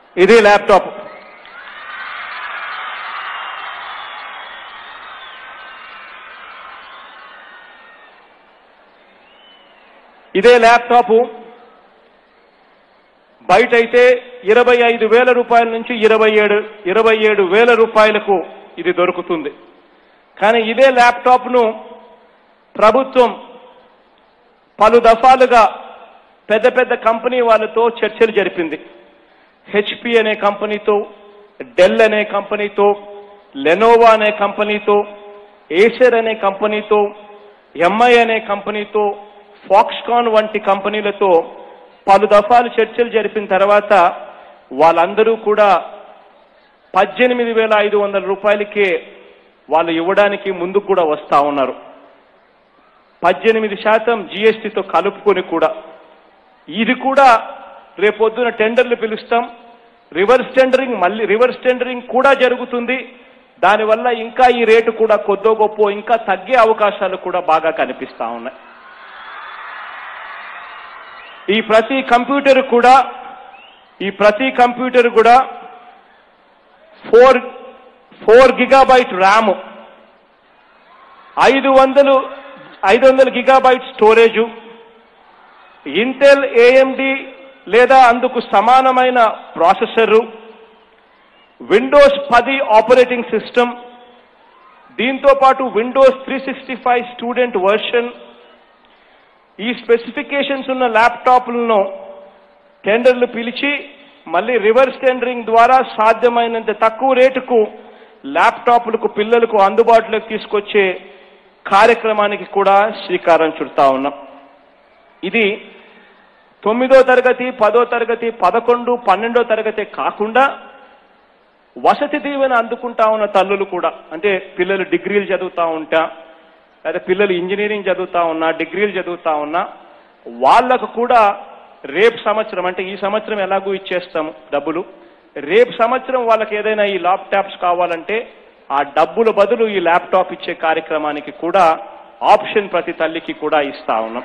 ఇది ల్యాప్టాప్ ఇదే ల్యాప్టాప్ బయట అయితే ఇరవై ఐదు వేల రూపాయల నుంచి ఇరవై ఏడు ఇరవై ఏడు వేల రూపాయలకు ఇది దొరుకుతుంది కానీ ఇదే ల్యాప్టాప్ను ప్రభుత్వం పలు దఫాలుగా పెద్ద పెద్ద కంపెనీ వాళ్ళతో చర్చలు జరిపింది హెచ్పి అనే కంపెనీతో డెల్ అనే కంపెనీతో లెనోవా అనే కంపెనీతో ఏసర్ అనే కంపెనీతో ఎంఐ అనే కంపెనీతో ఫాక్స్కాన్ వంటి కంపెనీలతో పలు దఫాలు చర్చలు జరిపిన తర్వాత వాళ్ళందరూ కూడా పద్దెనిమిది వేల ఐదు వందల రూపాయలకే వాళ్ళు ఇవ్వడానికి ముందుకు కూడా వస్తా ఉన్నారు పద్దెనిమిది శాతం జీఎస్టీతో కలుపుకొని కూడా ఇది కూడా రేపొద్దున టెండర్లు పిలుస్తాం రివర్స్ టెండరింగ్ మళ్ళీ రివర్స్ టెండరింగ్ కూడా జరుగుతుంది దానివల్ల ఇంకా ఈ రేటు కూడా కొద్దో గొప్ప ఇంకా తగ్గే అవకాశాలు కూడా బాగా కనిపిస్తా ఉన్నాయి ఈ ప్రతి కంప్యూటర్ కూడా ఈ ప్రతి కంప్యూటర్ కూడా ఫోర్ ఫోర్ గిగాబైట్ ర్యామ్ ఐదు వందలు ఐదు వందల గిగాబైట్ స్టోరేజు ఇంటెల్ ఏఎండి లేదా అందుకు సమానమైన ప్రాసెసరు విండోస్ పది ఆపరేటింగ్ సిస్టమ్ దీంతో పాటు Windows three sixty five student version ఈ స్పెసిఫికేషన్స్ ఉన్న ల్యాప్టాప్లను టెండర్లు పిలిచి మళ్ళీ రివర్స్ టెండరింగ్ ద్వారా సాధ్యమైనంత తక్కువ రేటుకు ల్యాప్టాప్లకు పిల్లలకు అందుబాటులోకి తీసుకొచ్చే కార్యక్రమానికి కూడా శ్రీకారం చుడతా ఉన్నాం ఇది తొమ్మిదో తరగతి పదో తరగతి పదకొండు పన్నెండో తరగతి కాకుండా వసతి దీవెన అందుకుంటా ఉన్న తల్లులు కూడా అంటే పిల్లలు డిగ్రీలు చదువుతా ఉంటా లేదా పిల్లలు ఇంజనీరింగ్ చదువుతా ఉన్నా డిగ్రీలు చదువుతా ఉన్నా వాళ్ళకు కూడా రేపు సంవత్సరం అంటే ఈ సంవత్సరం ఎలాగూ ఇచ్చేస్తాము డబ్బులు రేపు సంవత్సరం వాళ్ళకి ఏదైనా ఈ ల్యాప్టాప్స్ కావాలంటే ఆ డబ్బుల బదులు ఈ ల్యాప్టాప్ ఇచ్చే కార్యక్రమానికి కూడా ఆప్షన్ ప్రతి తల్లికి కూడా ఇస్తా ఉన్నాం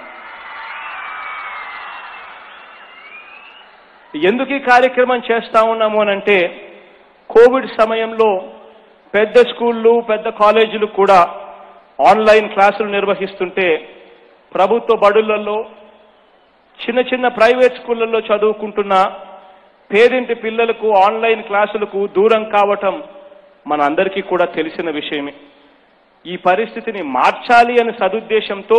ఎందుకు ఈ కార్యక్రమం చేస్తా ఉన్నాము అనంటే కోవిడ్ సమయంలో పెద్ద స్కూళ్ళు పెద్ద కాలేజీలు కూడా ఆన్లైన్ క్లాసులు నిర్వహిస్తుంటే ప్రభుత్వ బడులలో చిన్న చిన్న ప్రైవేట్ స్కూళ్ళల్లో చదువుకుంటున్న పేదింటి పిల్లలకు ఆన్లైన్ క్లాసులకు దూరం కావటం మన అందరికీ కూడా తెలిసిన విషయమే ఈ పరిస్థితిని మార్చాలి అనే సదుద్దేశంతో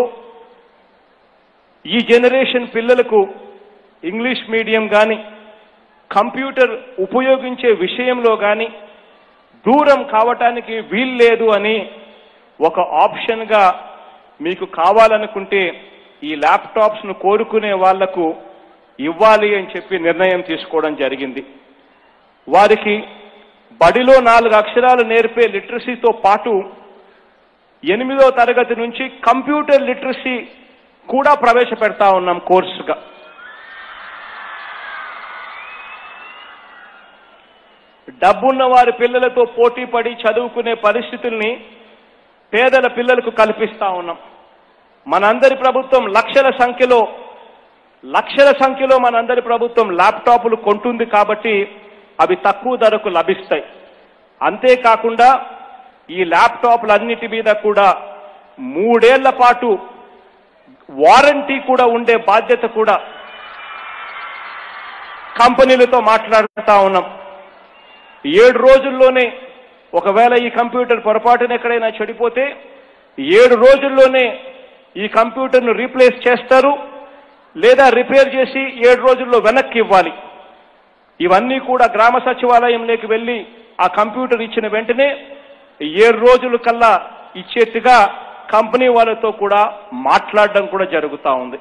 ఈ జనరేషన్ పిల్లలకు ఇంగ్లీష్ మీడియం కానీ కంప్యూటర్ ఉపయోగించే విషయంలో కానీ దూరం కావటానికి వీల్లేదు అని ఒక ఆప్షన్గా మీకు కావాలనుకుంటే ఈ ల్యాప్టాప్స్ ను కోరుకునే వాళ్లకు ఇవ్వాలి అని చెప్పి నిర్ణయం తీసుకోవడం జరిగింది వారికి బడిలో నాలుగు అక్షరాలు నేర్పే లిటరసీతో పాటు ఎనిమిదో తరగతి నుంచి కంప్యూటర్ లిటరసీ కూడా ప్రవేశపెడతా ఉన్నాం కోర్సుగా డబ్బున్న వారి పిల్లలతో పోటీ పడి చదువుకునే పరిస్థితుల్ని పేదల పిల్లలకు కల్పిస్తా ఉన్నాం మనందరి ప్రభుత్వం లక్షల సంఖ్యలో లక్షల సంఖ్యలో మనందరి ప్రభుత్వం ల్యాప్టాప్లు కొంటుంది కాబట్టి అవి తక్కువ ధరకు లభిస్తాయి అంతేకాకుండా ఈ ల్యాప్టాప్లన్నిటి మీద కూడా మూడేళ్ల పాటు వారంటీ కూడా ఉండే బాధ్యత కూడా కంపెనీలతో మాట్లాడుతా ఉన్నాం ఏడు రోజుల్లోనే ఒకవేళ ఈ కంప్యూటర్ పొరపాటున ఎక్కడైనా చెడిపోతే ఏడు రోజుల్లోనే ఈ కంప్యూటర్ను రీప్లేస్ చేస్తారు లేదా రిపేర్ చేసి ఏడు రోజుల్లో వెనక్కి ఇవ్వాలి ఇవన్నీ కూడా గ్రామ సచివాలయంలోకి వెళ్ళి ఆ కంప్యూటర్ ఇచ్చిన వెంటనే ఏడు రోజుల కల్లా ఇచ్చేట్టుగా కంపెనీ వాళ్ళతో కూడా మాట్లాడడం కూడా జరుగుతూ ఉంది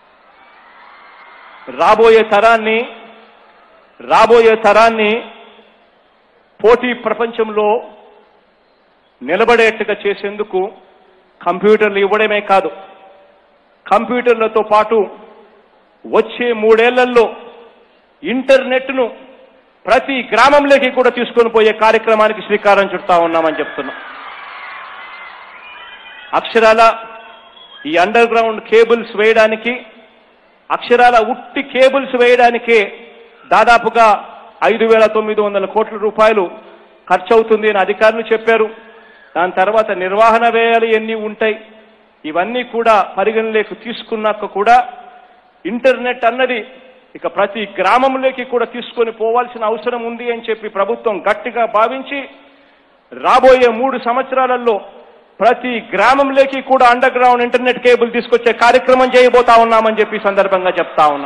రాబోయే తరాన్ని రాబోయే తరాన్ని పోటీ ప్రపంచంలో నిలబడేట్టుగా చేసేందుకు కంప్యూటర్లు ఇవ్వడమే కాదు కంప్యూటర్లతో పాటు వచ్చే మూడేళ్లలో ఇంటర్నెట్ను ప్రతి గ్రామంలోకి కూడా తీసుకొని పోయే కార్యక్రమానికి శ్రీకారం చుడతా ఉన్నామని చెప్తున్నాం అక్షరాల ఈ అండర్ గ్రౌండ్ కేబుల్స్ వేయడానికి అక్షరాల ఉట్టి కేబుల్స్ వేయడానికే దాదాపుగా ఐదు వేల తొమ్మిది వందల కోట్ల రూపాయలు ఖర్చు అవుతుంది అని అధికారులు చెప్పారు దాని తర్వాత నిర్వహణ వ్యయాలు ఎన్ని ఉంటాయి ఇవన్నీ కూడా పరిగణలోకి తీసుకున్నాక కూడా ఇంటర్నెట్ అన్నది ఇక ప్రతి గ్రామంలోకి కూడా తీసుకొని పోవాల్సిన అవసరం ఉంది అని చెప్పి ప్రభుత్వం గట్టిగా భావించి రాబోయే మూడు సంవత్సరాలలో ప్రతి గ్రామంలోకి కూడా అండర్ గ్రౌండ్ ఇంటర్నెట్ కేబుల్ తీసుకొచ్చే కార్యక్రమం చేయబోతా ఉన్నామని చెప్పి ఈ సందర్భంగా చెప్తా ఉన్నా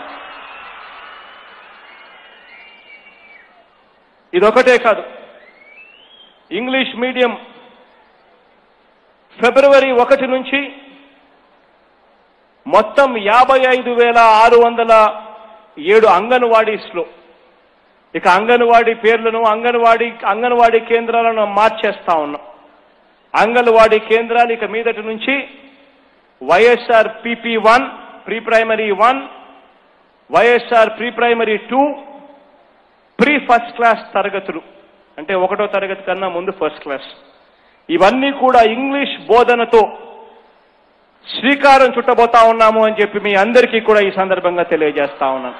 ఇదొకటే కాదు ఇంగ్లీష్ మీడియం ఫిబ్రవరి ఒకటి నుంచి మొత్తం యాభై ఐదు వేల ఆరు వందల ఏడు అంగన్వాడీస్లో ఇక అంగన్వాడీ పేర్లను అంగన్వాడీ అంగన్వాడీ కేంద్రాలను మార్చేస్తా ఉన్నాం అంగన్వాడీ కేంద్రాలు ఇక మీదటి నుంచి YSR PP one pre primary one YSR pre primary two pre first class తరగతులు అంటే ఒకటో తరగతి కన్నా ముందు ఫస్ట్ క్లాస్ ఇవన్నీ కూడా ఇంగ్లీష్ బోధనతో శ్రీకారం చుట్టబోతా ఉన్నాము అని చెప్పి మీ అందరికీ కూడా ఈ సందర్భంగా తెలియజేస్తా ఉన్నాను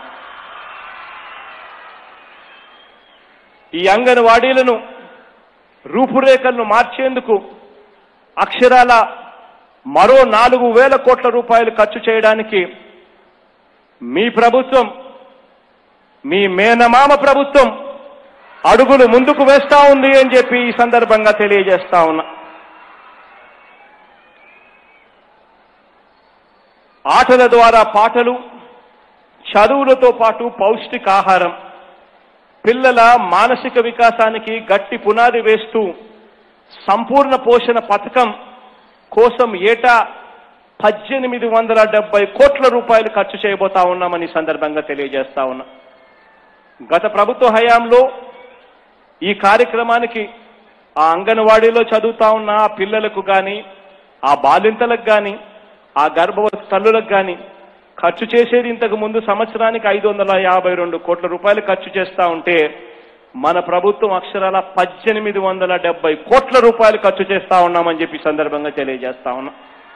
ఈ అంగన్వాడీలను రూపురేఖలను మార్చేందుకు అక్షరాల మరో నాలుగు వేల కోట్ల రూపాయలు ఖర్చు చేయడానికి మీ ప్రభుత్వం మీ మేనమామ ప్రభుత్వం అడుగులు ముందుకు వేస్తా ఉంది అని చెప్పి ఈ సందర్భంగా తెలియజేస్తా ఉన్నా ఆటల ద్వారా పాటలు చదువులతో పాటు పౌష్టికాహారం పిల్లల మానసిక వికాసానికి గట్టి పునాది వేస్తూ సంపూర్ణ పోషణ పథకం కోసం ఏటా పద్దెనిమిది వందల డెబ్బై కోట్ల రూపాయలు ఖర్చు చేయబోతా ఉన్నామని ఈ సందర్భంగా తెలియజేస్తా ఉన్నా గత ప్రభుత్వ హయాంలో ఈ కార్యక్రమానికి ఆ అంగన్వాడీలో చదువుతా ఉన్న ఆ పిల్లలకు కానీ ఆ బాలింతలకు కానీ ఆ గర్భవతి తల్లులకు కానీ ఖర్చు చేసేది ఇంతకు ముందు సంవత్సరానికి ఐదు వందల యాభై రెండు కోట్ల రూపాయలు ఖర్చు చేస్తా ఉంటే మన ప్రభుత్వం అక్షరాల పద్దెనిమిది వందల డెబ్బై కోట్ల రూపాయలు ఖర్చు చేస్తా ఉన్నామని చెప్పి ఈ సందర్భంగా తెలియజేస్తా ఉన్నా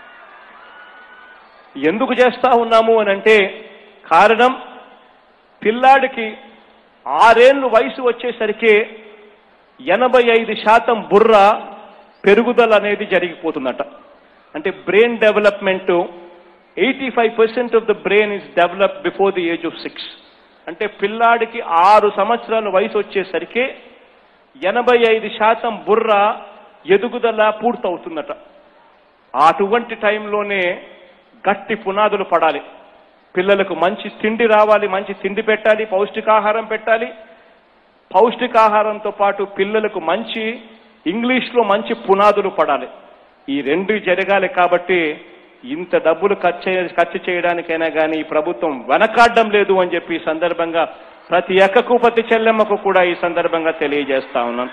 ఎందుకు చేస్తా ఉన్నాము అని అంటే కారణం పిల్లాడికి ఆరేళ్లు వయసు వచ్చేసరికి ఎనభై ఐదు శాతం బుర్ర పెరుగుదల అనేది జరిగిపోతుందట అంటే brain development eighty five percent of the brain is develop before the age of six అంటే పిల్లాడికి ఆరు సంవత్సరాల వయసు వచ్చేసరికి ఎనభై ఐదు శాతం బుర్ర ఎదుగుదల పూర్తవుతుందట అటువంటి టైంలోనే గట్టి పునాదులు పడాలి పిల్లలకు మంచి తిండి రావాలి మంచి తిండి పెట్టాలి పౌష్టికాహారం పెట్టాలి పౌష్టికాహారంతో పాటు పిల్లలకు మంచి ఇంగ్లీష్లో మంచి పునాదులు పడాలి ఈ రెండు జరగాలి కాబట్టి ఇంత డబ్బులు ఖర్చు చే- ఖర్చు చేయడానికైనా కానీ ఈ ప్రభుత్వం వెనకాడడం లేదు అని చెప్పి ఈ సందర్భంగా ప్రతి ఎక్కకు ప్రతి చెల్లెమ్మకు కూడా ఈ సందర్భంగా తెలియజేస్తా ఉన్నాను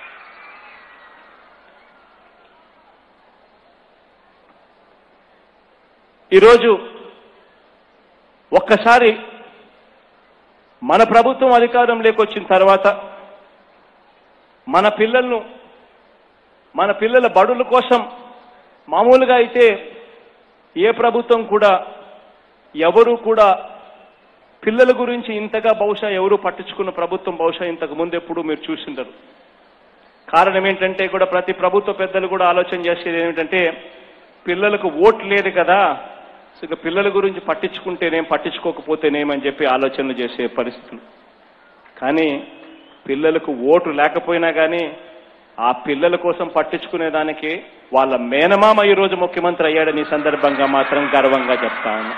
ఈరోజు ఒక్కసారి మన ప్రభుత్వం అధికారంలోకి వచ్చిన తర్వాత మన పిల్లలను మన పిల్లల బడుల కోసం మామూలుగా అయితే ఏ ప్రభుత్వం కూడా ఎవరు కూడా పిల్లల గురించి ఇంతగా బహుశా ఎవరు పట్టించుకున్న ప్రభుత్వం బహుశా ఇంతకు ముందు ఎప్పుడు మీరు చూసిండరు కారణం ఏంటంటే కూడా ప్రతి ప్రభుత్వ పెద్దలు కూడా ఆలోచన చేసేది ఏమిటంటే పిల్లలకు ఓటు లేదు కదా సో ఇక పిల్లల గురించి పట్టించుకుంటేనేం పట్టించుకోకపోతేనేమని చెప్పి ఆలోచనలు చేసే పరిస్థితులు కానీ పిల్లలకు ఓటు లేకపోయినా కానీ ఆ పిల్లల కోసం పట్టించుకునే దానికి వాళ్ళ మేనమామ ఈ రోజు ముఖ్యమంత్రి అయ్యాడని ఈ సందర్భంగా మాత్రం గర్వంగా చెప్తా ఉన్నా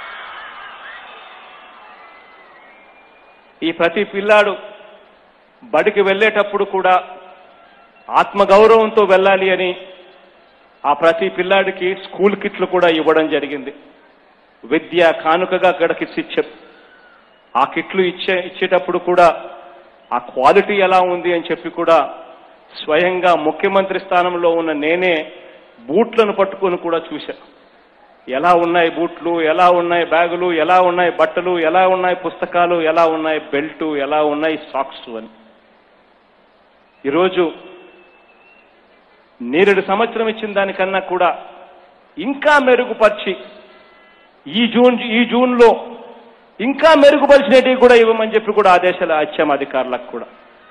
ఈ ప్రతి పిల్లాడు బడికి వెళ్ళేటప్పుడు కూడా ఆత్మగౌరవంతో వెళ్ళాలి అని ఆ ప్రతి పిల్లాడికి స్కూల్ కిట్లు కూడా ఇవ్వడం జరిగింది విద్య కానుకగా అక్కడికి ఇచ్చే ఆ కిట్లు ఇచ్చే ఇచ్చేటప్పుడు కూడా ఆ క్వాలిటీ ఎలా ఉంది అని చెప్పి కూడా స్వయంగా ముఖ్యమంత్రి స్థానంలో ఉన్న నేనే బూట్లను పట్టుకొని కూడా చూశా ఎలా ఉన్నాయి బూట్లు ఎలా ఉన్నాయి బ్యాగులు ఎలా ఉన్నాయి బట్టలు ఎలా ఉన్నాయి పుస్తకాలు ఎలా ఉన్నాయి బెల్టు ఎలా ఉన్నాయి సాక్స్ అని ఈరోజు నేరేడు సంవత్సరం ఇచ్చిన దానికన్నా కూడా ఇంకా మెరుగుపరిచి ఈ జూన్ ఈ జూన్లో ఇంకా మెరుగుపరిచినవి కూడా ఇవ్వమని చెప్పి కూడా ఆదేశాలు ఇచ్చాం అధికారులకు కూడా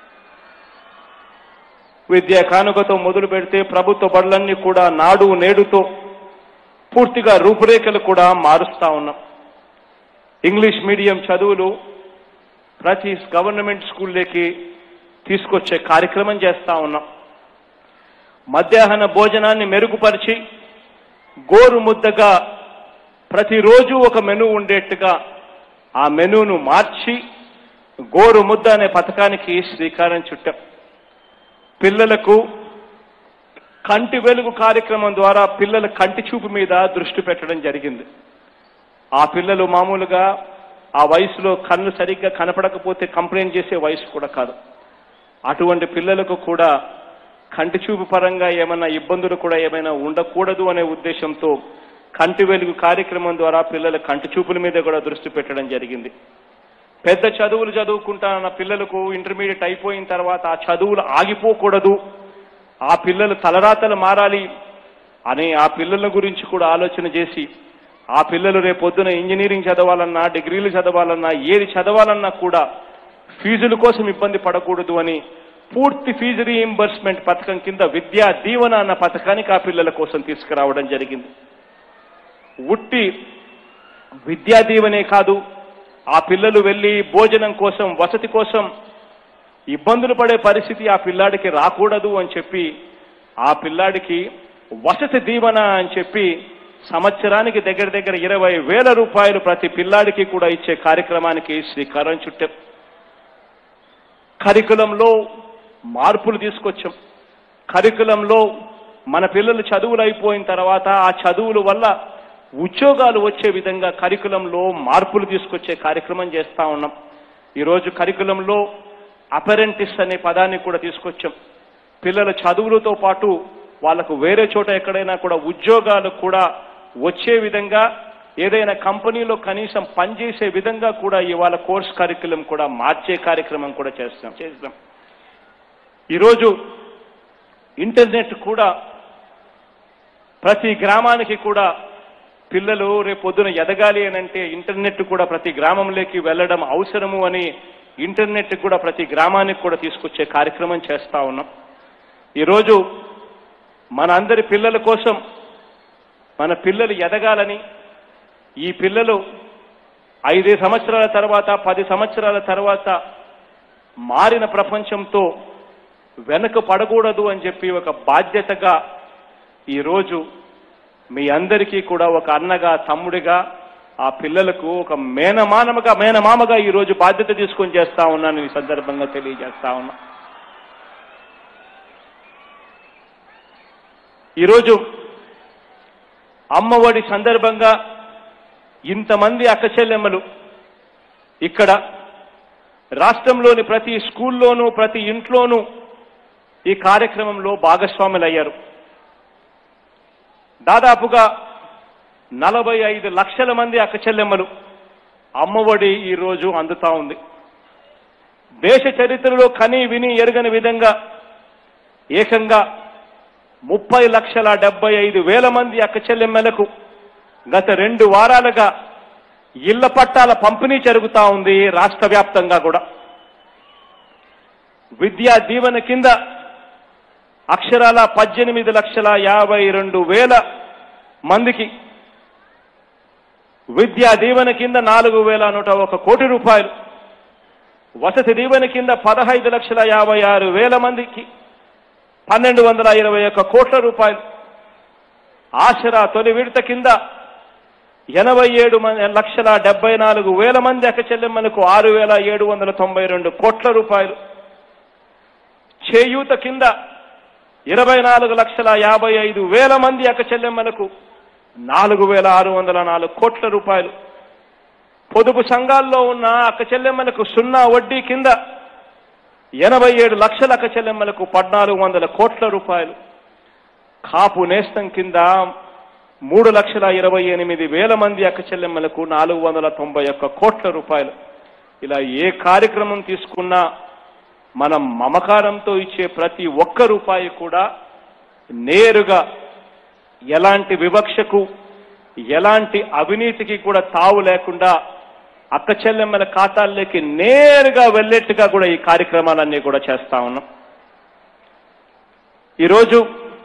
విద్యా కానుకతో మొదలు పెడితే ప్రభుత్వ బడులన్నీ కూడా నాడు నేడుతో పూర్తిగా రూపురేఖలు కూడా మారుస్తా ఉన్నాం ఇంగ్లీష్ మీడియం చదువులు ప్రతి గవర్నమెంట్ స్కూల్లోకి తీసుకొచ్చే కార్యక్రమం చేస్తా ఉన్నాం మధ్యాహ్న భోజనాన్ని మెరుగుపరిచి గోరు ముద్దగా ప్రతిరోజు ఒక మెనూ ఉండేట్టుగా ఆ మెనూను మార్చి గోరు ముద్ద అనే పథకానికి శ్రీకారం చుట్టాం పిల్లలకు కంటి వెలుగు కార్యక్రమం ద్వారా పిల్లల కంటి చూపు మీద దృష్టి పెట్టడం జరిగింది ఆ పిల్లలు మామూలుగా ఆ వయసులో కన్ను సరిగ్గా కనపడకపోతే కంప్లైంట్ చేసే వయసు కూడా కాదు అటువంటి పిల్లలకు కూడా కంటి చూపు పరంగా ఏమైనా ఇబ్బందులు కూడా ఏమైనా ఉండకూడదు అనే ఉద్దేశంతో కంటి వెలుగు కార్యక్రమం ద్వారా పిల్లల కంటి చూపుల మీద కూడా దృష్టి పెట్టడం జరిగింది పెద్ద చదువులు చదువుకుంటానన్న పిల్లలకు ఇంటర్మీడియట్ అయిపోయిన తర్వాత ఆ చదువులు ఆగిపోకూడదు ఆ పిల్లలు తలరాతలు మారాలి అని ఆ పిల్లల గురించి కూడా ఆలోచన చేసి ఆ పిల్లలు రేపొద్దున ఇంజనీరింగ్ చదవాలన్నా డిగ్రీలు చదవాలన్నా ఏది చదవాలన్నా కూడా ఫీజుల కోసం ఇబ్బంది పడకూడదు అని పూర్తి ఫీజు రీఎంబర్స్మెంట్ పథకం కింద విద్యా దీవెన అన్న పథకానికి ఆ పిల్లల కోసం తీసుకురావడం జరిగింది ఉట్టి విద్యా దీవెనే కాదు ఆ పిల్లలు వెళ్ళి భోజనం కోసం వసతి కోసం ఇబ్బందులు పడే పరిస్థితి ఆ పిల్లాడికి రాకూడదు అని చెప్పి ఆ పిల్లాడికి వసతి దీవెన అని చెప్పి సంవత్సరానికి దగ్గర దగ్గర ఇరవై వేల రూపాయలు ప్రతి పిల్లాడికి కూడా ఇచ్చే కార్యక్రమానికి శ్రీకారం చుట్టాం కరికులంలో మార్పులు తీసుకొచ్చాం కరికులంలో మన పిల్లలు చదువులు అయిపోయిన తర్వాత ఆ చదువుల వల్ల ఉద్యోగాలు వచ్చే విధంగా కరికులంలో మార్పులు తీసుకొచ్చే కార్యక్రమం చేస్తా ఉన్నాం ఈరోజు కరికులంలో అపెరెంటిస్ అనే పదాన్ని కూడా తీసుకొచ్చాం పిల్లల చదువులతో పాటు వాళ్ళకు వేరే చోట ఎక్కడైనా కూడా ఉద్యోగాలు కూడా వచ్చే విధంగా ఏదైనా కంపెనీలో కనీసం పనిచేసే విధంగా కూడా ఇవాళ కోర్స్ కరికులం కూడా మార్చే కార్యక్రమం కూడా చేస్తాం చేస్తాం ఈరోజు ఇంటర్నెట్ కూడా ప్రతి గ్రామానికి కూడా పిల్లలు రేపు పొద్దున ఎదగాలి అని అంటే ఇంటర్నెట్ కూడా ప్రతి గ్రామంలోకి వెళ్ళడం అవసరము అని ఇంటర్నెట్ కూడా ప్రతి గ్రామానికి కూడా తీసుకొచ్చే కార్యక్రమం చేస్తా ఉన్నాం ఈరోజు మన అందరి పిల్లల కోసం మన పిల్లలు ఎదగాలని ఈ పిల్లలు ఐదు సంవత్సరాల తర్వాత పది సంవత్సరాల తర్వాత మారిన ప్రపంచంతో వెనక పడకూడదు అని చెప్పి ఒక బాధ్యతగా ఈరోజు మీ అందరికీ కూడా ఒక అన్నగా తమ్ముడిగా ఆ పిల్లలకు ఒక మేనమానముగా మేనమామగా ఈరోజు బాధ్యత తీసుకొని చేస్తా ఉన్నాను ఈ సందర్భంగా తెలియజేస్తా ఉన్నా ఈరోజు అమ్మఒడి సందర్భంగా ఇంతమంది అక్కచెల్లెమ్మలు ఇక్కడ రాష్ట్రంలోని ప్రతి స్కూల్లోనూ ప్రతి ఇంట్లోనూ ఈ కార్యక్రమంలో భాగస్వాములయ్యారు దాదాపుగా నలభై ఐదు లక్షల మంది అక్కచెల్లెమ్మలు అమ్మఒడి ఈరోజు అందుతా ఉంది దేశ చరిత్రలో కని విని ఎరగని విధంగా ఏకంగా ముప్పై లక్షల డెబ్బై ఐదు వేల మంది అక్కచెల్లెమ్మలకు గత రెండు వారాలుగా ఇళ్ల పట్టాల పంపిణీ జరుగుతా ఉంది రాష్ట్ర వ్యాప్తంగా కూడా విద్యా దీవెన కింద అక్షరాల పద్దెనిమిది లక్షల యాభై రెండు వేల మందికి విద్యా దీవెన కింద నాలుగు వేల నూట ఒక కోటి రూపాయలు వసతి దీవెన కింద పదహైదు లక్షల యాభై ఆరు వేల మందికి పన్నెండు వందల ఇరవై ఒక్క కోట్ల రూపాయలు ఆసరా తొలి విడత కింద ఎనభై ఏడు మంది లక్షల డెబ్బై నాలుగు వేల మంది అక్కచెల్లెమ్మలకు ఆరు వేల ఏడు వందల తొంభై రెండు కోట్ల రూపాయలు చేయూత కింద ఇరవై నాలుగు లక్షల యాభై ఐదు వేల మంది అక్కచెల్లెమ్మలకు నాలుగు వేల ఆరు వందల నాలుగు కోట్ల రూపాయలు పొదుపు సంఘాల్లో ఉన్న అక్కచెల్లెమ్మలకు సున్నా వడ్డీ కింద ఎనభై ఏడు లక్షల అక్కచెల్లెమ్మలకు పద్నాలుగు వందల కోట్ల రూపాయలు కాపు నేస్తం కింద మూడు లక్షల ఇరవై ఎనిమిది వేల మంది అక్కచెల్లెమ్మలకు నాలుగు వందల తొంభై ఒక్క కోట్ల రూపాయలు ఇలా ఏ కార్యక్రమం తీసుకున్నా మనం మమకారంతో ఇచ్చే ప్రతి ఒక్క రూపాయి కూడా నేరుగా ఎలాంటి వివక్షకు ఎలాంటి అవినీతికి కూడా తావు లేకుండా అక్క చెల్లెమ్మల ఖాతాల్లోకి నేరుగా వెళ్ళేట్టుగా కూడా ఈ కార్యక్రమాలన్నీ కూడా చేస్తా ఉన్నాం ఈరోజు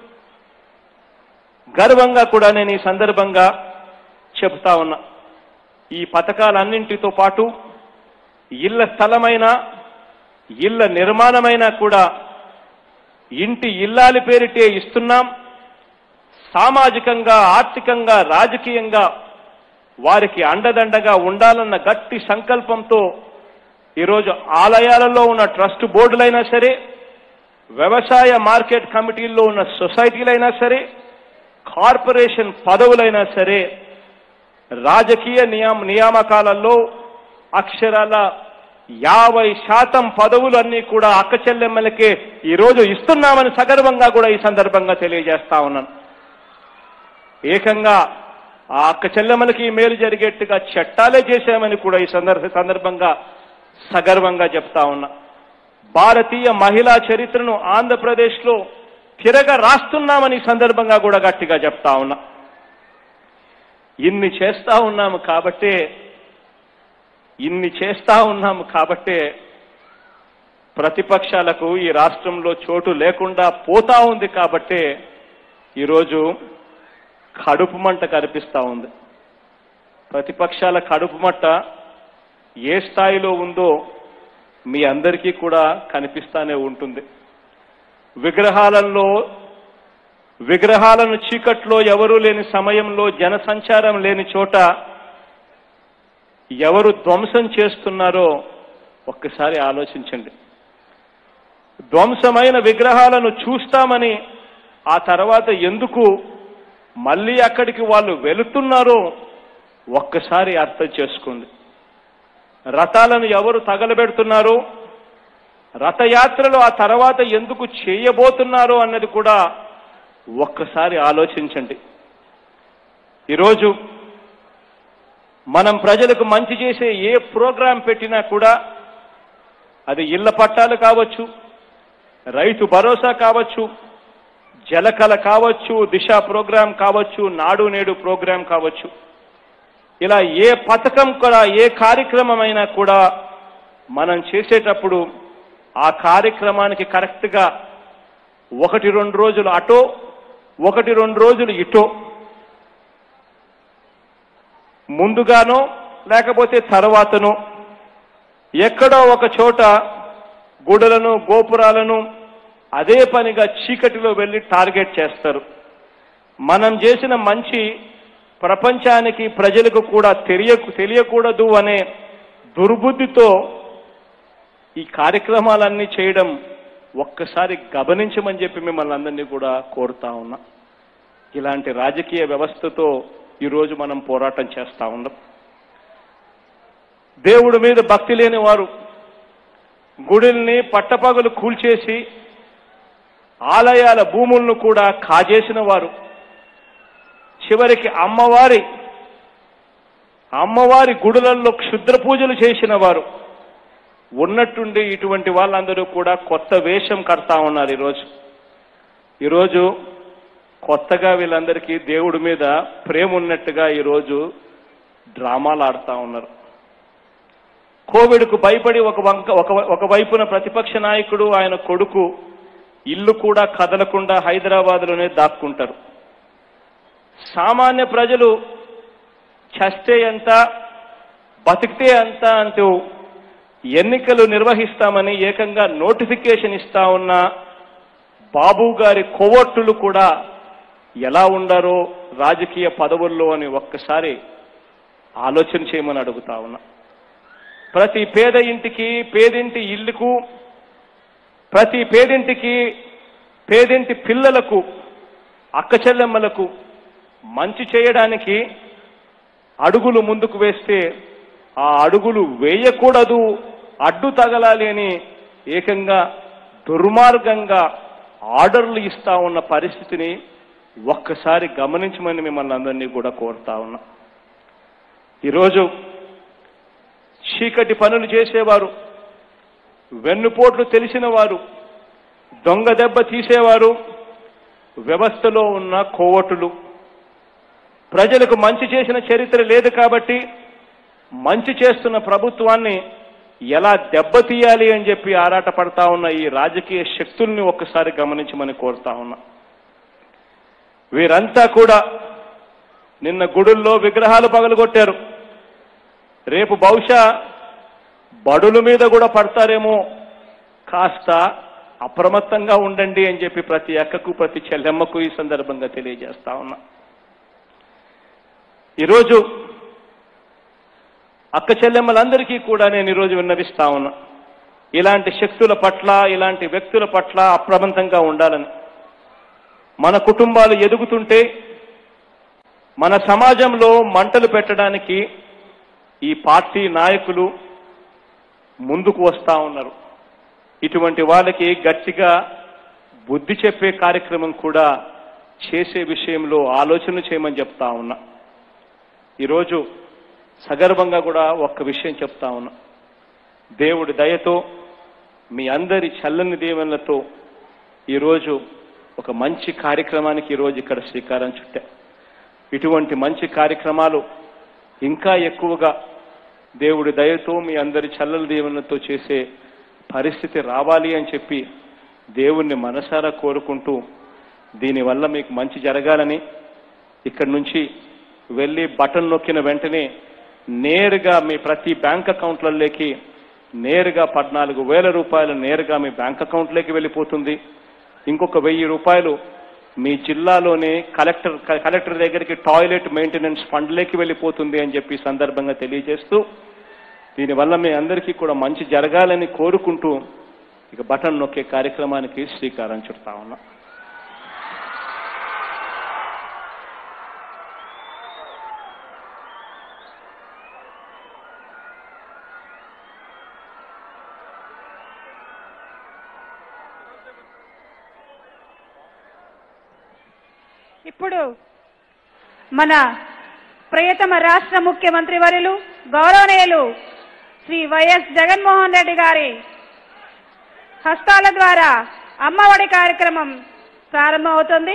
గర్వంగా కూడా నేను ఈ సందర్భంగా చెప్తా ఉన్నా ఈ పథకాలన్నింటితో పాటు ఇళ్ల స్థలమైన ఇళ్ల నిర్మాణమైన కూడా ఇంటి ఇల్లాలి పేరిటే ఇస్తున్నాం సామాజికంగా ఆర్థికంగా రాజకీయంగా వారికి అండదండగా ఉండాలన్న గట్టి సంకల్పంతో ఈరోజు ఆలయాలలో ఉన్న ట్రస్ట్ బోర్డులైనా సరే వ్యవసాయ మార్కెట్ కమిటీల్లో ఉన్న సొసైటీలైనా సరే కార్పొరేషన్ పదవులైనా సరే రాజకీయ నియామ నియామకాలలో అక్షరాల యాభై శాతం పదవులన్నీ కూడా అక్క చెల్లెమ్మలకే ఈరోజు ఇస్తున్నామని సగర్వంగా కూడా ఈ సందర్భంగా తెలియజేస్తా ఉన్నాను ఏకంగా ఆ అక్క చెల్లెమ్మలకి ఈ మేలు జరిగేట్టుగా చట్టాలే చేశామని కూడా ఈ సందర్భ సందర్భంగా సగర్వంగా చెప్తా ఉన్నా భారతీయ మహిళా చరిత్రను ఆంధ్రప్రదేశ్లో తిరగ రాస్తున్నామని ఈ సందర్భంగా కూడా గట్టిగా చెప్తా ఉన్నా ఇన్ని చేస్తా ఉన్నాము కాబట్టే ఇన్ని చేస్తా ఉన్నాము కాబట్టే ప్రతిపక్షాలకు ఈ రాష్ట్రంలో చోటు లేకుండా పోతా ఉంది కాబట్టే ఈరోజు కడుపు మంట కనిపిస్తా ఉంది ప్రతిపక్షాల కడుపు మంట ఏ స్థాయిలో ఉందో మీ అందరికీ కూడా కనిపిస్తానే ఉంటుంది విగ్రహాలలో విగ్రహాలను చీకట్లో ఎవరూ లేని సమయంలో జనసంచారం లేని చోట ఎవరు ధ్వంసం చేస్తున్నారో ఒక్కసారి ఆలోచించండి ధ్వంసమైన విగ్రహాలను చూస్తామని ఆ తర్వాత ఎందుకు మళ్ళీ అక్కడికి వాళ్ళు వెళుతున్నారో ఒక్కసారి అర్థం చేసుకోండి రథాలను ఎవరు తగలబెడుతున్నారో రథయాత్రలు ఆ తర్వాత ఎందుకు చేయబోతున్నారో అన్నది కూడా ఒక్కసారి ఆలోచించండి ఈరోజు మనం ప్రజలకు మంచి చేసే ఏ ప్రోగ్రాం పెట్టినా కూడా అది ఇళ్ల పట్టాలు కావచ్చు రైతు భరోసా కావచ్చు జలకళ కావచ్చు దిశ ప్రోగ్రాం కావచ్చు నాడు నేడు ప్రోగ్రాం కావచ్చు ఇలా ఏ పథకం కూడా ఏ కార్యక్రమం అయినా కూడా మనం చేసేటప్పుడు ఆ కార్యక్రమానికి కరెక్ట్గా ఒకటి రెండు రోజులు అటో ఒకటి రెండు రోజులు ఇటో ముందుగానో లేకపోతే తర్వాతనో ఎక్కడో ఒక చోట గుడులను గోపురాలను అదే పనిగా చీకటిలో వెళ్ళి టార్గెట్ చేస్తారు మనం చేసిన మంచి ప్రపంచానికి ప్రజలకు కూడా తెలియ తెలియకూడదు అనే దుర్బుద్ధితో ఈ కార్యక్రమాలన్నీ చేయడం ఒక్కసారి గమనించమని చెప్పి మిమ్మల్ని అందరినీ కూడా కోరుతా ఉన్నా ఇలాంటి రాజకీయ వ్యవస్థతో ఈరోజు మనం పోరాటం చేస్తా ఉన్నాం దేవుడి మీద భక్తి లేని వారు గుడిల్ని పట్టపగలు కూల్చేసి ఆలయాల భూములను కూడా కాజేసిన వారు చివరికి అమ్మవారి అమ్మవారి గుడులలో క్షుద్ర పూజలు చేసిన వారు ఉన్నట్టుండి ఇటువంటి వాళ్ళందరూ కూడా కొత్త వేషం కడతా ఉన్నారు ఈరోజు ఈరోజు కొత్తగా వీళ్ళందరికీ దేవుడి మీద ప్రేమ ఉన్నట్టుగా ఈరోజు డ్రామాలు ఆడుతా ఉన్నారు కోవిడ్కు భయపడి ఒక వంక ఒక ఒక వైపున ప్రతిపక్ష నాయకుడు ఆయన కొడుకు ఇల్లు కూడా కదలకుండా హైదరాబాద్లోనే దాక్కుంటారు సామాన్య ప్రజలు చస్తే ఎంత బతికితే ఎంత అంటూ ఎన్నికలు నిర్వహిస్తామని ఏకంగా నోటిఫికేషన్ ఇస్తా ఉన్న బాబు గారి కోవట్టులు కూడా ఎలా ఉండారో రాజకీయ పదవుల్లో అని ఒక్కసారి ఆలోచన చేయమని అడుగుతా ఉన్నా ప్రతి పేద ఇంటికి పేదింటి ఇల్లుకు ప్రతి పేదింటికి పేదింటి పిల్లలకు అక్క చెల్లెమ్మలకు మంచి చేయడానికి అడుగులు ముందుకు వేస్తే ఆ అడుగులు వేయకూడదు అడ్డు తగలాలి అని ఏకంగా దుర్మార్గంగా ఆర్డర్లు ఇస్తా ఉన్న పరిస్థితిని ఒక్కసారి గమనించమని మిమ్మల్ని అందరినీ కూడా కోరుతా ఉన్నా ఈరోజు చీకటి పనులు చేసేవారు వెన్నుపోట్లు తెలిసిన వారు దొంగ దెబ్బ తీసేవారు వ్యవస్థలో ఉన్న కోవటులు ప్రజలకు మంచి చేసిన చరిత్ర లేదు కాబట్టి మంచి చేస్తున్న ప్రభుత్వాన్ని ఎలా దెబ్బతీయాలి అని చెప్పి ఆరాట పడతా ఉన్న ఈ రాజకీయ శక్తుల్ని ఒక్కసారి గమనించమని కోరుతా ఉన్నా వీరంతా కూడా నిన్న గుడుల్లో విగ్రహాలు పగలగొట్టారు రేపు బహుశా బడుల మీద కూడా పడతారేమో కాస్త అప్రమత్తంగా ఉండండి అని చెప్పి ప్రతి అక్కకు ప్రతి చెల్లెమ్మకు ఈ సందర్భంగా తెలియజేస్తా ఉన్నా ఈరోజు అక్క చెల్లెమ్మలందరికీ కూడా నేను ఈరోజు విన్నవిస్తా ఉన్నా ఇలాంటి శక్తుల పట్ల ఇలాంటి వ్యక్తుల పట్ల అప్రమత్తంగా ఉండాలని మన కుటుంబాలు ఎదుగుతుంటే మన సమాజంలో మంటలు పెట్టడానికి ఈ పార్టీ నాయకులు ముందుకు వస్తా ఉన్నారు ఇటువంటి వాళ్ళకి గట్టిగా బుద్ధి చెప్పే కార్యక్రమం కూడా చేసే విషయంలో ఆలోచన చేయమని చెప్తా ఉన్నా ఈరోజు సగర్వంగా కూడా ఒక్క విషయం చెప్తా ఉన్నా దేవుడి దయతో మీ అందరి చల్లని దీవెనలతో ఈరోజు ఒక మంచి కార్యక్రమానికి ఈరోజు ఇక్కడ శ్రీకారం చుట్టా ఇటువంటి మంచి కార్యక్రమాలు ఇంకా ఎక్కువగా దేవుడి దయతో మీ అందరి చల్లల దీవెనలతో చేసే పరిస్థితి రావాలి అని చెప్పి దేవుణ్ణి మనసారా కోరుకుంటూ దీనివల్ల మీకు మంచి జరగాలని ఇక్కడి నుంచి వెళ్ళి బటన్ నొక్కిన వెంటనే నేరుగా మీ ప్రతి బ్యాంక్ అకౌంట్లలోకి నేరుగా పద్నాలుగు వేల రూపాయలు నేరుగా మీ బ్యాంక్ అకౌంట్లోకి వెళ్ళిపోతుంది ఇంకొక వెయ్యి రూపాయలు మీ జిల్లాలోనే కలెక్టర్ కలెక్టర్ దగ్గరికి టాయిలెట్ మెయింటెనెన్స్ ఫండ్లోకి వెళ్ళిపోతుంది అని చెప్పి ఈ సందర్భంగా తెలియజేస్తూ దీనివల్ల మీ అందరికీ కూడా మంచి జరగాలని కోరుకుంటూ ఇక బటన్ నొక్కే కార్యక్రమానికి శ్రీకారం చుడతా ఉన్నా ఇప్పుడు మన ప్రియతమ రాష్ట్ర ముఖ్యమంత్రి వర్యులు గౌరవనీయులు శ్రీ వైఎస్ జగన్మోహన్ రెడ్డి గారి హస్తాల ద్వారా అమ్మఒడి కార్యక్రమం ప్రారంభమవుతుంది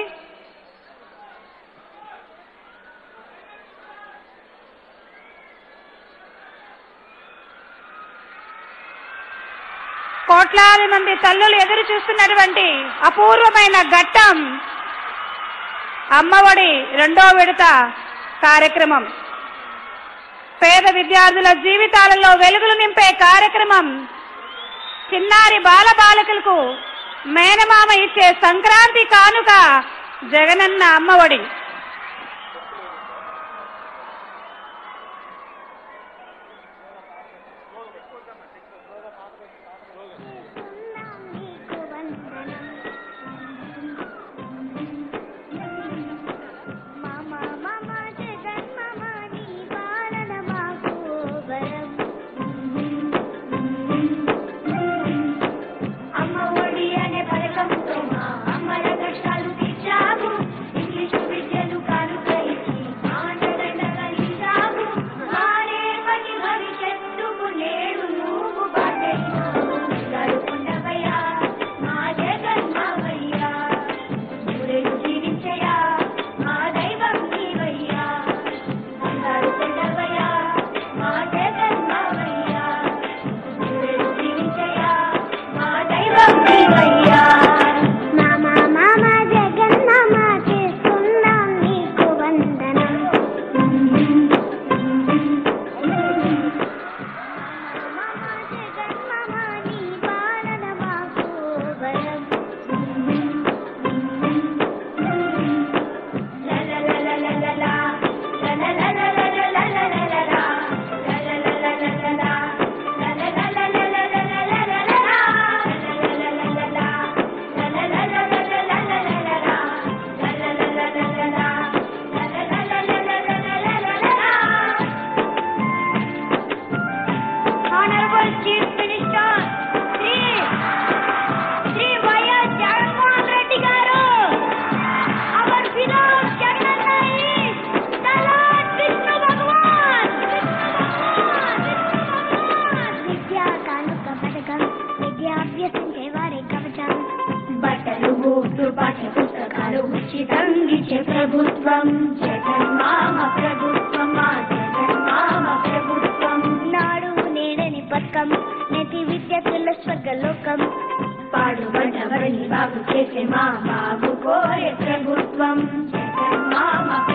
కోట్లాది మంది తల్లులు ఎదురు చూస్తున్నటువంటి అపూర్వమైన ఘట్టం అమ్మఒడి రెండో విడత కార్యక్రమం పేద విద్యార్థుల జీవితాలలో వెలుగులు నింపే కార్యక్రమం చిన్నారి బాల బాలికలకు మేనమామ ఇచ్చే సంక్రాంతి కానుక జగనన్న అమ్మఒడి నీకు వందనం మమ మమ జగన్మమ నీ పాలన మాకు వరం అమ్మ ఒడి అనే పథకంతో మా అమ్మల కష్టాలు తీర్చావు ఇంగ్లీషు విద్యను కానుక ఇచ్చి ఆండదండగా నిలిచావు మా రేపటి భవిష్యత్తుకు నేడు నువ్వు బాటైనావు గడుపుండవయ్యా మా జగన్మావయ్యా నూరేళ్ళు జీవించయా మా దైవం నీవయ్యా బంగారు కొండవయ్యా మా జగన్మావయ్యా నూరేళ్ళు జీవించయా మా దైవం నీవయ్యా మామ మామ జగన్మామ చేసుకున్నాం నీకు వందనం మామ జగన్మామ నీ పాలన మాకు వరం Honorable Chief Minister, Sri Shri YS Jaganmohan Reddy గారు our Vinod Jagananna is the Lord Vishnu భగవాన్ విద్యా కానుక పథకం విద్య అభ్యసించే వారి కవచం బట్టలు బూట్లు పాఠ్య పుస్తకాలు ఉచితంగిచ్చే ప్రభుత్వం జగన్మామ ప్రభుత్వం మా జగన్మామ ప్రభుత్వం నేటి విద్యార్థుల స్వర్గలోకం పాడుబడ్డ బడిని బాగు చేసే మా బాబు కోరే ప్రభుత్వం జగన్ మామ